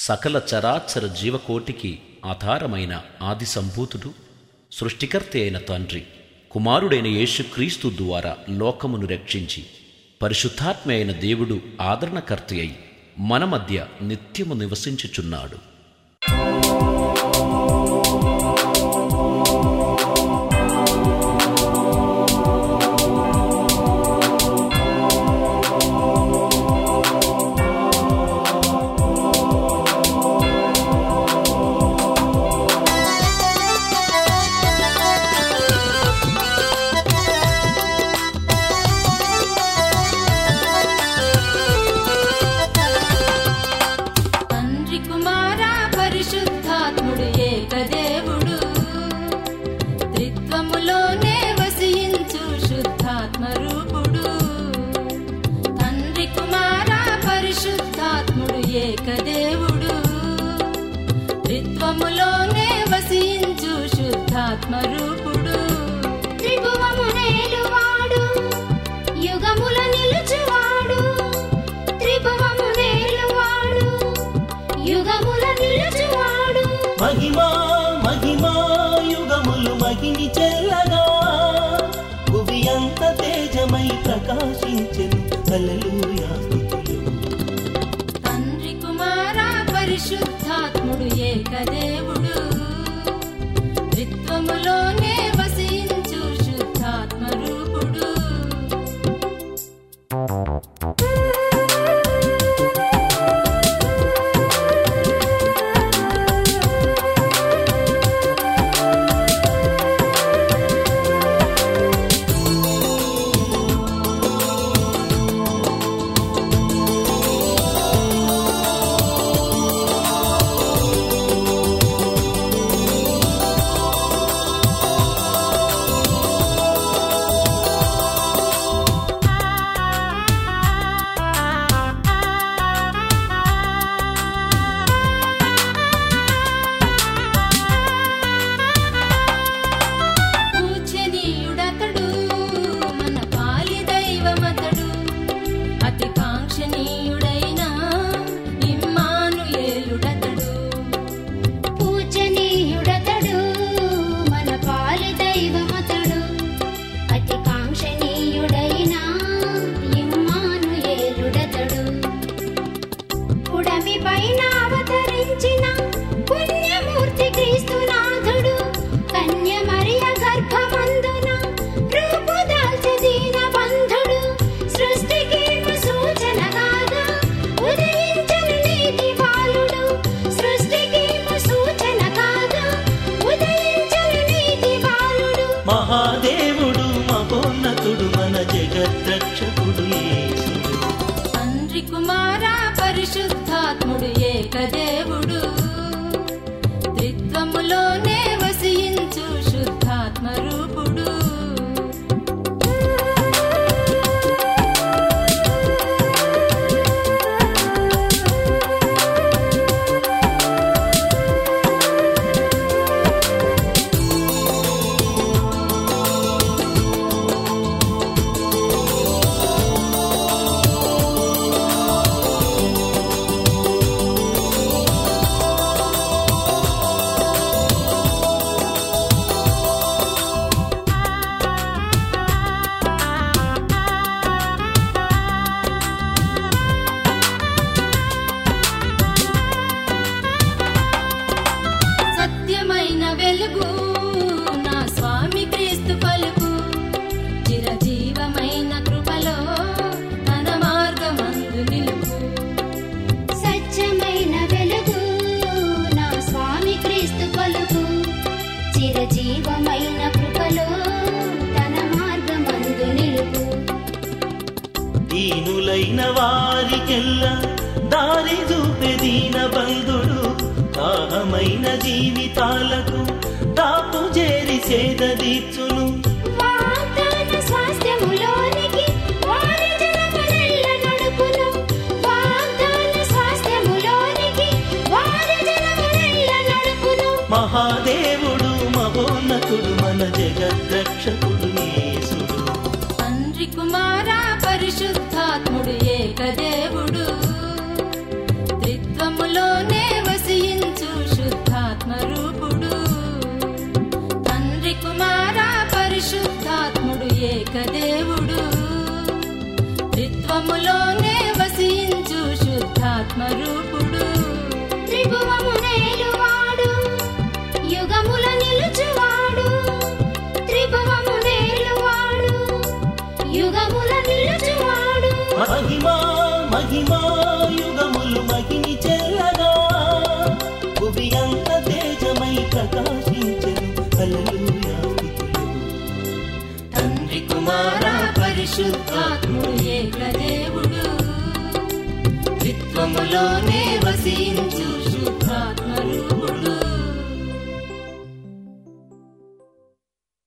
సకల చరాచర జీవకోటికి ఆధారమైన ఆది సంభూతుడు సృష్టికర్త అయిన తండ్రి కుమారుడైన యేసుక్రీస్తు ద్వారా లోకమును రక్షించి పరిశుద్ధాత్మ అయిన దేవుడు ఆదరణకర్త అయి మన మధ్య నిత్యము నివసించుచున్నాడు తండ్రి కుమార పరిశుద్ధాత్ముడు ఏకదేవుడు త్రిత్వములోనే వసించు శుద్ధాత్మ రూపుడు తండ్రి కుమార పరిశుద్ధాత్ముడు ఏకదేవుడు త్రిత్వములోనే వసించు శుద్ధాత్మ రూపుడు త్రిభువము నేలువాడు యుగముల నిలుచువాడు త్రిభువము నేలువాడు యుగముల నిలుచువాడు మహిమా మహిమా యుగములు మహిమి చెల్లగా భువి అంత తేజమై ప్రకాశించెను హల్లెలూయా స్తుతులు తండ్రి కుమార పరిశుద్ధాత్ముడు ఏకదేవుడు త్రిత్వములోనే వసించు శుద్ధాత్మ రూపుడు పూజనీయుడతడు మన పాలి దైవమతడు అతి కాంక్షణీయుడైన ఇమ్మానుయేలుడతడు పూజనీయుడతడు మన పాలి దైవమతడు అతి కాంక్షణీయుడైన ఇమ్మానుయేలుడతడు పుడమి పైన అవతరించిన పుణ్యమూర్తి క్రీస్తునాథుడు కన్య మరియ గర్భమందున రూపు దాల్చి దీన బంధుడు సృష్టికి సూచనగాగా ఉదయించను నీతి బాలుడు సృష్టికి సూచన కాగా ఉదయించను నీతి బాలుడు మహాదేవుడు మహోన్నతుడు మన జగద్రక్షకుడు యేసుడు తండ్రి కుమార పరిశుద్ధాత్ముడు ఏకదేవుడు త్రిత్వములోనే వసించు శుద్ధాత్మ రూపుడు సత్యమైన వెలుగు నా స్వామి క్రీస్తు పలుకు చిరజీవమైన కృపలో తన మార్గమందు నిలుపు సత్యమైన వెలుగు నా స్వామి క్రీస్తు పలుకు చిరజీవమైన కృపలో తన మార్గమందు నిలుపు దీనులైన వారికెల్లా దారి చూపే దీన బంధుడు దాహమైన జీవితాలకు తాపు చేరి సేద తీర్చును వాగ్దాన స్వాస్థ్యములోనికి వారి జనములెల్ల నడుపును వాగ్దాన స్వాస్థ్యములోనికి వారి జనములెల్ల నడుపును మహాదేవుడు మహోన్నతుడు మన జగద్రక్షకుడు యేసుడు తండ్రి కుమార పరిశుద్ధాత్ముడు ఏకదేవుడు త్రిత్వములోనే పిలుచువాడు మహిమా మహిమా యుగములు మహిమి చెల్లగా భువి అంత తేజమై ప్రకాశించెను హల్లెలూయా స్తుతులు. తండ్రి కుమార పరిశుద్ధాత్ముడు ఏకదేవుడు త్రిత్వములోనే వసించు